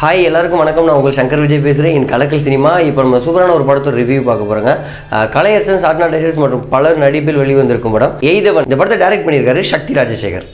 hi எல்லாருக்கும் வணக்கம் நான் உங்கள் சங்கர் விஜய் பேசுகிறேன் என் கலக்கல் சினிமா இப்போ நம்ம சூப்பரான ஒரு படத்தோட ரிவ்யூ பார்க்க போகிறோங்க கலையரசன் சாட்னா டைரக்டர்ஸ் மற்றும் பலர் நடிப்பில் வெளிவந்திருக்கும் படம் எய்தவன் இந்த படத்தை டைரக்ட் பண்ணியிருக்காரு சக்தி ராஜசேகர்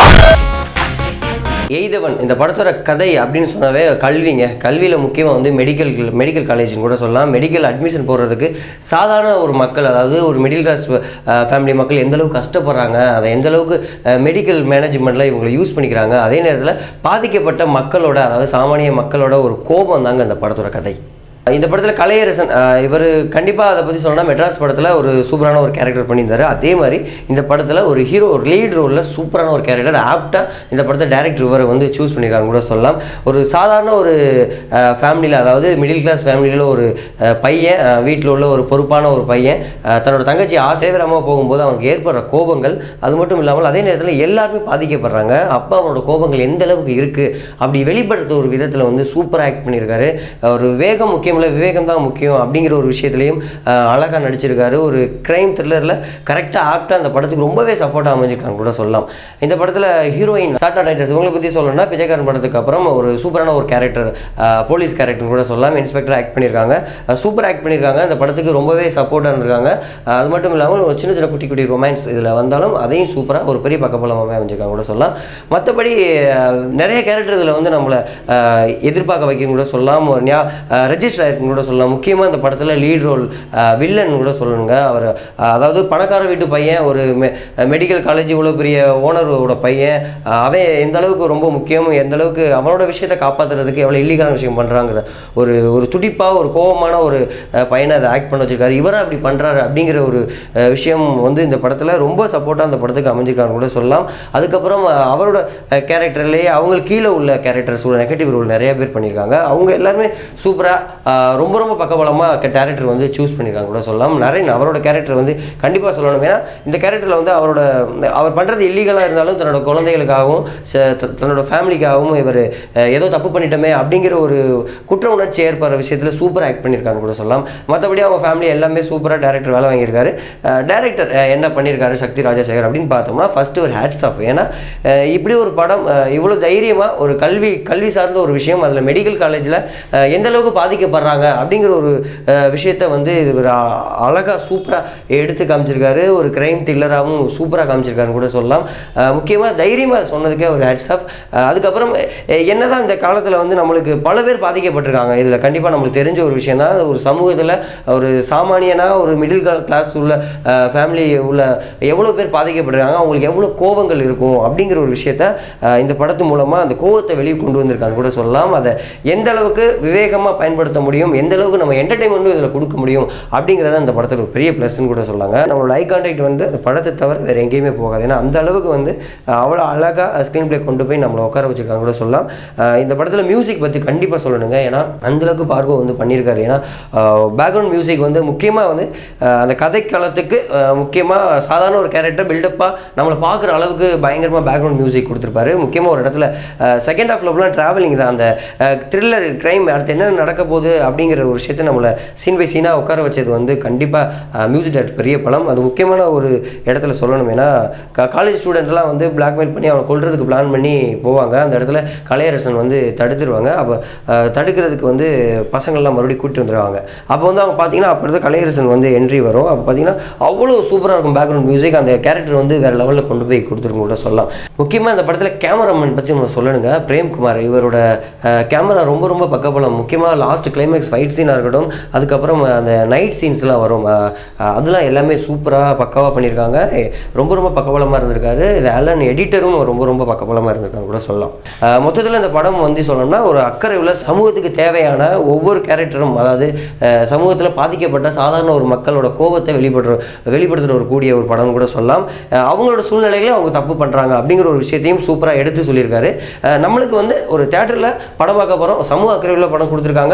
எய்தவன் இந்த படத்தோட கதை அப்படின்னு சொன்னாவே கல்விங்க கல்வியில் முக்கியமாக வந்து மெடிக்கல் மெடிக்கல் காலேஜ்னு கூட சொல்லலாம் மெடிக்கல் அட்மிஷன் போடுறதுக்கு சாதாரண ஒரு மக்கள் அதாவது ஒரு மிடில் கிளாஸ் ஃபேமிலி மக்கள் எந்த அளவுக்கு கஷ்டப்படுறாங்க அதை எந்த அளவுக்கு மெடிக்கல் மேனேஜ்மெண்ட்டில் இவங்களை யூஸ் பண்ணிக்கிறாங்க அதே நேரத்தில் பாதிக்கப்பட்ட மக்களோட அதாவது சாமானிய மக்களோட ஒரு கோபம் தாங்க இந்த படத்தோட கதை இந்த படத்தில் கலையரசன் இவர் கண்டிப்பாக அதை பற்றி சொல்லணும்னா மெட்ராஸ் படத்தில் ஒரு சூப்பரான ஒரு கேரக்டர் பண்ணியிருந்தாரு அதே மாதிரி இந்த படத்தில் ஒரு ஹீரோ ஒரு லீட் ரோலில் சூப்பரான ஒரு கேரக்டர் ஆப்டாக இந்த படத்தை டேரக்டர் இவர் வந்து சூஸ் பண்ணியிருக்காங்க கூட சொல்லலாம் ஒரு சாதாரண ஒரு ஃபேமிலியில் அதாவது மிடில் கிளாஸ் ஃபேமிலியில் ஒரு அஹ், பையன் வீட்டில் உள்ள ஒரு பொறுப்பான ஒரு பையன் அஹ், தன்னோட தங்கச்சி ஆசிரியராமல் போகும்போது அவனுக்கு ஏற்படுற கோபங்கள் அது மட்டும் இல்லாமல் அதே நேரத்தில் எல்லாருமே பாதிக்கப்படுறாங்க அப்போ அவனோட கோபங்கள் எந்த அளவுக்கு இருக்குது அப்படி வெளிப்படுத்த ஒரு விதத்தில் வந்து சூப்பராக ஆக்ட் பண்ணியிருக்காரு ஒரு வேகம் முக்கியம் இல்லை விவேகம் தான் முக்கியம் அப்படிங்கிற ஒரு விஷயத்துலையும் அழகாக நடிச்சிருக்காரு ஒரு க்ரைம் த்ரில்லரில் கரெக்டாக ஆக்டாக அந்த படத்துக்கு ரொம்பவே சப்போர்ட்டாக அமைஞ்சிருக்காங்க கூட சொல்லலாம் இந்த படத்தில் ஹீரோயின் சாட்டா டைட்டர்ஸ் இவங்களை பற்றி சொல்லணும்னா பிச்சைக்காரன் படத்துக்கு அப்புறம் ஒரு சூப்பரான ஒரு கேரக்டர் போலீஸ் கேரக்டர் கூட சொல்லலாம் இன்ஸ்பெக்டர் ஆக்ட் பண்ணியிருக்காங்க சூப்பர் ஆக்ட் பண்ணியிருக்காங்க இந்த படத்துக்கு ரொம்பவே சப்போர்ட்டாக இருந்திருக்காங்க அஹ் அது மட்டும் இல்லாமல் ஒரு சின்ன சின்ன குட்டி குட்டி ரொமான்ஸ் இதில் வந்தாலும் அதையும் சூப்பராக ஒரு பெரிய பக்கபலமாக அமைஞ்சிருக்காங்க கூட சொல்லலாம் மற்றபடி அஹ், நிறைய கேரக்டர் இதில் வந்து நம்மளை அஹ், எதிர்பார்க்க வைக்கணும் கூட சொல்லலாம் ஒரு ஞா ரெஜிஸ்டர் ஆயிருக்குன்னு கூட சொல்லலாம் முக்கியமாக இந்த படத்தில் லீட் ரோல் வில்லன் கூட சொல்லணுங்க அவர் அஹ், அதாவது பணக்கார வீட்டு பையன் ஒரு மெடிக்கல் காலேஜ் இவ்வளோ பெரிய ஓனரோட பையன் அஹ், அவன் எந்த அளவுக்கு ரொம்ப முக்கியம் எந்த அளவுக்கு அவனோட விஷயத்தை காப்பாற்றுறதுக்கு எவ்வளோ இல்லீகலான விஷயம் பண்ணுறாங்கிற ஒரு ஒரு துடிப்பாக ஒரு கோபமான ஒரு அஹ், பையனை அதை ஆக்ட் பண்ண வச்சிருக்காரு இவரை அப்படி பண்ணுறாரு அப்படிங்கிற ஒரு அஹ், விஷயம் வந்து இந்த படத்தில் ரொம்ப சப்போர்ட்டாக அந்த படத்துக்கு அமைஞ்சிருக்காங்க கூட சொல்லலாம் அதுக்கப்புறம் அஹ், அவரோட கேரக்டர்லேயே அவங்களுக்கு கீழே உள்ள கேரக்டர்ஸ் உள்ள நெகட்டிவ் ரோல் நிறைய பேர் பண்ணியிருக்காங்க அவங்க எல்லாருமே சூப்பராக ரொம்ப ரொம்ப பக்கபலமாக கேரக்டர் வந்து சூஸ் பண்ணியிருக்காங்க கூட சொல்லலாம் நரேன் அவரோட கேரக்டர் வந்து கண்டிப்பாக சொல்லணும் ஏன்னா இந்த கேரக்டரில் வந்து அவரோட அவர் பண்ணுறது இல்லீகலாக இருந்தாலும் தன்னோட குழந்தைகளுக்காகவும் ச- த- தன்னோட ஃபேமிலிக்காகவும் இவர் ஏதோ தப்பு பண்ணிட்டோமே அப்படிங்கிற ஒரு குற்ற உணர்ச்சி ஏற்படுற விஷயத்தில் சூப்பராக ஆக்ட் பண்ணியிருக்காங்க கூட சொல்லலாம் மற்றபடி அவங்க ஃபேமிலி எல்லாமே சூப்பராக டேரக்டர் வேலை வாங்கியிருக்காரு டேரக்டர் என்ன பண்ணியிருக்காரு சக்தி ராஜசேகர் அப்படின்னு பார்த்தோம்னா ஃபஸ்ட்டு ஒரு ஹேட்ஸ் ஆஃப் ஏன்னா அஹ், இப்படி ஒரு படம் அஹ், இவ்வளோ தைரியமாக ஒரு கல்வி கல்வி சார்ந்த ஒரு விஷயம் அதில் மெடிக்கல் காலேஜில் எந்த அளவுக்கு பாதிக்கப்படுறாங்க அப்படிங்கிற ஒரு அஹ், விஷயத்தை வந்து இவர் அழகாக சூப்பராக எடுத்து காமிச்சிருக்காரு ஒரு கிரைம் த்ரில்லராகவும் சூப்பராக காமிச்சிருக்காருன்னு கூட சொல்லலாம் முக்கியமாக தைரியமாக சொன்னதுக்கே ஒரு ஹேட்ஸ் ஆஃப் அதுக்கப்புறம் அஹ், என்னதான் இந்த காலத்தில் வந்து நம்மளுக்கு பல பேர் பாதிக்கப்பட்டிருக்காங்க இதில் கண்டிப்பாக நம்மளுக்கு தெரிஞ்ச ஒரு விஷயம் தான் ஒரு சமூகத்தில் ஒரு சாமானியனாக ஒரு மிடில் கிளாஸ் உள்ள ஃபேமிலி உள்ள எவ்வளோ பேர் பாதிக்கப்பட்டிருக்காங்க அவங்களுக்கு எவ்வளோ கோவங்கள் இருக்கும் அப்படிங்கிற ஒரு விஷயத்த அஹ், இந்த படத்து மூலமாக அந்த கோவத்தை வெளியே கொண்டு வந்திருக்கான்னு கூட சொல்லலாம் அதை எந்த அளவுக்கு விவேகமாக பயன்படுத்த முடியும் எந்த அளவுக்கு நம்ம என்டர்டைன்மெண்ட்டும் இதில் கொடுக்க முடியும் அப்படிங்கிறத அந்த படத்தில் ஒரு பெரிய ப்ளஸ்ன்னு கூட சொல்லாங்க நம்மளோட ஐ கான்டாக்ட் வந்து அந்த படத்தை தவிர வேறு எங்கேயுமே போகாது ஏன்னா அந்த அளவுக்கு வந்து அஹ், அவ்வளோ அழகாக ஸ்க்ரீன் ப்ளே கொண்டு போய் நம்மளை உட்கார வச்சிருக்காங்க கூட சொல்லலாம் அஹ், இந்த படத்தில் மியூசிக் பற்றி கண்டிப்பாக சொல்லணுங்க ஏன்னா அந்த அளவுக்கு பார்கோ வந்து பண்ணியிருக்காரு ஏன்னா பேக்ரவுண்ட் மியூசிக் வந்து முக்கியமாக வந்து அஹ், அந்த கதைக்களத்துக்கு முக்கியமாக சாதாரண ஒரு கேரக்டர் பில்டப்பாக நம்மளை பார்க்குற அளவுக்கு பயங்கரமாக பேக்ரவுண்ட் மியூசிக் கொடுத்துருப்பாரு முக்கியமாக ஒரு இடத்துல செகண்ட் ஹாஃப்ல ஃபுல்லாக ட்ராவலிங் தான் அந்த த்ரில்லர் க்ரைம் அடுத்து என்ன நடக்க போகுது அப்படிங்கிற ஒரு விஷயத்தை நம்மளை சீன் பை சீனாக உட்கார வச்சது வந்து கண்டிப்பாக மியூசிக் டேரக்டர் பெரிய பலம் அது முக்கியமான ஒரு இடத்துல சொல்லணும் ஏன்னா காலேஜ் ஸ்டூடெண்ட்லாம் வந்து பிளாக்மெயில் பண்ணி அவனை கொல்றதுக்கு பிளான் பண்ணி போவாங்க அந்த இடத்துல கலையரசன் வந்து தடுத்துருவாங்க அப்போ தடுக்கிறதுக்கு வந்து பசங்கள்லாம் மறுபடியும் கூட்டிட்டு வந்துடுவாங்க அப்போ வந்து அவங்க பார்த்தீங்கன்னா அப்போ இருந்து கலையரசன் வந்து என்ட்ரி வரும் அப்போ பார்த்தீங்கன்னா அவ்வளோ சூப்பராக இருக்கும் பேக்ரவுண்ட் மியூசிக் அந்த கேரக்டர் வந்து வேறு லெவலில் கொண்டு போய் கொடுத்துருக்கும் கூட சொல்லலாம் முக்கியமாக இந்த படத்தில் கேமராமேன் பற்றி நம்ம சொல்லணுங்க பிரேம்குமார் இவரோட கேமரா ரொம்ப ரொம்ப பக்கபலம் முக்கியமாக லாஸ்ட் கிளைமேக்ஸ் ஃபைட் சீனாக இருக்கட்டும் அதுக்கப்புறம் அந்த நைட் சீன்ஸ்லாம் வரும் அஹ், அஹ், அதெல்லாம் எல்லாமே சூப்பராக பக்காவாக பண்ணியிருக்காங்க எ, ரொம்ப ரொம்ப பக்கபலமாக இருந்திருக்காரு இது ஆலன் எடிட்டரும் ரொம்ப ரொம்ப பக்கபலமாக இருந்திருக்காங்க கூட சொல்லலாம் மொத்தத்தில் இந்த படம் வந்து சொல்லணும்னா ஒரு அக்கறை உள்ள சமூகத்துக்கு தேவையான ஒவ்வொரு கேரக்டரும் அதாவது சமூகத்தில் பாதிக்கப்பட்ட சாதாரண ஒரு மக்களோட கோபத்தை வெளிப்படுற வெளிப்படுத்துகிற ஒரு கூடிய ஒரு படம் கூட சொல்லலாம் அஹ், அவங்களோட சூழ்நிலைகளை அவங்க தப்பு பண்ணுறாங்க அப்படிங்கிற ஒரு விஷயத்தையும் சூப்பராக எடுத்து சொல்லியிருக்காரு அஹ், நம்மளுக்கு வந்து ஒரு தேட்டரில் படம் பார்க்க போகிறோம் சமூக அக்கறை உள்ள படம் கொடுத்துருக்காங்க அதை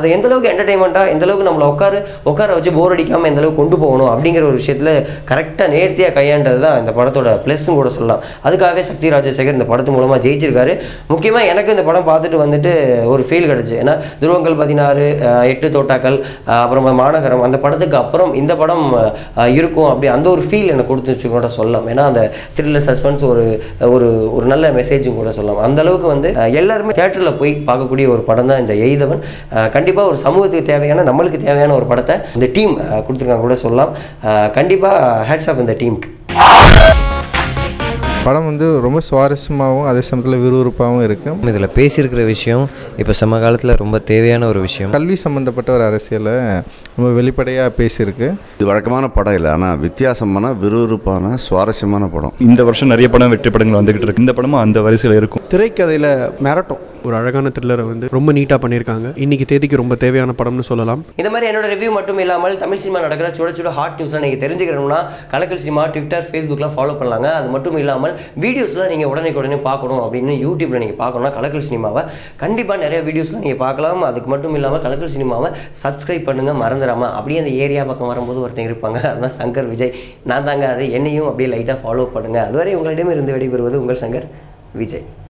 அதை எந்த அளவுக்கு என்டர்டைன்மெண்ட்டாக எந்த அளவுக்கு நம்மளை உட்காரு உட்கார வச்சு போர் அடிக்காமல் எந்த அளவுக்கு கொண்டு போகணும் அப்படிங்கிற ஒரு விஷயத்தில் கரெக்டாக நேர்த்தியாக கையாண்டது தான் இந்த படத்தோட ப்ளஸ்ஸும் கூட சொல்லலாம் அதுக்காகவே சக்தி ராஜசேகர் இந்த படத்து மூலமாக ஜெயிச்சிருக்காரு முக்கியமாக எனக்கு இந்த படம் பார்த்துட்டு வந்துட்டு ஒரு ஃபீல் கிடச்சி ஏன்னா துருவங்கள் பதினாறு அஹ், எட்டு தோட்டாக்கள் அஹ், அப்புறமா மாநகரம் அந்த படத்துக்கு அப்புறம் இந்த படம் அஹ், இருக்கும் அப்படி அந்த ஒரு ஃபீல் எனக்கு கொடுத்துச்சு கூட சொல்லலாம் ஏன்னா அந்த த்ரில்லர் சஸ்பென்ஸ் ஒரு ஒரு ஒரு நல்ல மெசேஜும் கூட சொல்லலாம் அந்த அளவுக்கு வந்து அஹ், எல்லாருமே தேட்டரில் போய் பார்க்கக்கூடிய ஒரு படம் தான் இந்த எய்தவன் கண்டிப்பாக ஒரு சமூகத்துக்கு தேவையான நம்மளுக்கு தேவையான ஒரு படத்தை இந்த டீம் கொடுத்துருக்காங்க கூட சொல்லலாம் கண்டிப்பாக ஹேட்ஸ் ஆஃப் இந்த டீமுக்கு படம் வந்து ரொம்ப சுவாரஸ்யமாகவும் அதே சமயத்தில் விறுவிறுப்பாகவும் இருக்குது இதில் பேசியிருக்கிற விஷயம் இப்போ சம காலத்தில் ரொம்ப தேவையான ஒரு விஷயம் கல்வி சம்மந்தப்பட்ட ஒரு அரசியலை ரொம்ப வெளிப்படையாக பேசியிருக்கு இது வழக்கமான படம் இல்லை ஆனால் வித்தியாசமான விறுவிறுப்பான சுவாரஸ்யமான படம் இந்த வருஷம் நிறைய படம் வெற்றி படங்கள் வந்துகிட்டு இருக்கு இந்த படமும் அந்த வரிசையில் இருக்கும் திரைக்கதையில் மிரட்டும் ஒரு அழகான த்ரில்லரை வந்து ரொம்ப நீட்டாக பண்ணியிருக்காங்க இன்னைக்கு தேதிக்கு ரொம்ப தேவையான படம்னு சொல்லலாம் இந்த மாதிரி என்னோட ரிவ்யூ மட்டும் இல்லாமல் தமிழ் சினிமா நடக்கிற சுட சுட ஹாட் நியூஸ்லாம் நீங்கள் தெரிஞ்சுக்கணும்னா கலக்கல் சினிமா ட்விட்டர் ஃபேஸ்புக்லாம் ஃபாலோ பண்ணலாங்க அது மட்டும் இல்லாமல் வீடியோஸ்லாம் நீங்கள் உடனே உடனே பார்க்கணும் அப்படின்னு யூடியூப்பில் நீங்கள் பார்க்கணும்னா கலக்கல் சினிமாவை கண்டிப்பாக நிறைய வீடியோஸ்லாம் நீங்கள் பார்க்கலாம் அதுக்கு மட்டும் இல்லாமல் கலக்கல் சினிமாவை சப்ஸ்கிரைப் பண்ணுங்கள் மறந்துடாமல் அப்படியே அந்த ஏரியா பக்கம் வரும்போது ஒருத்தன் இருப்பாங்க அதுதான் சங்கர் விஜய் நான் தாங்க அது என்னையும் அப்படியே லைட்டாக ஃபாலோ பண்ணுங்கள் அதுவரை உங்களிடமிருந்து விடைபெறுவது உங்கள் சங்கர் விஜய்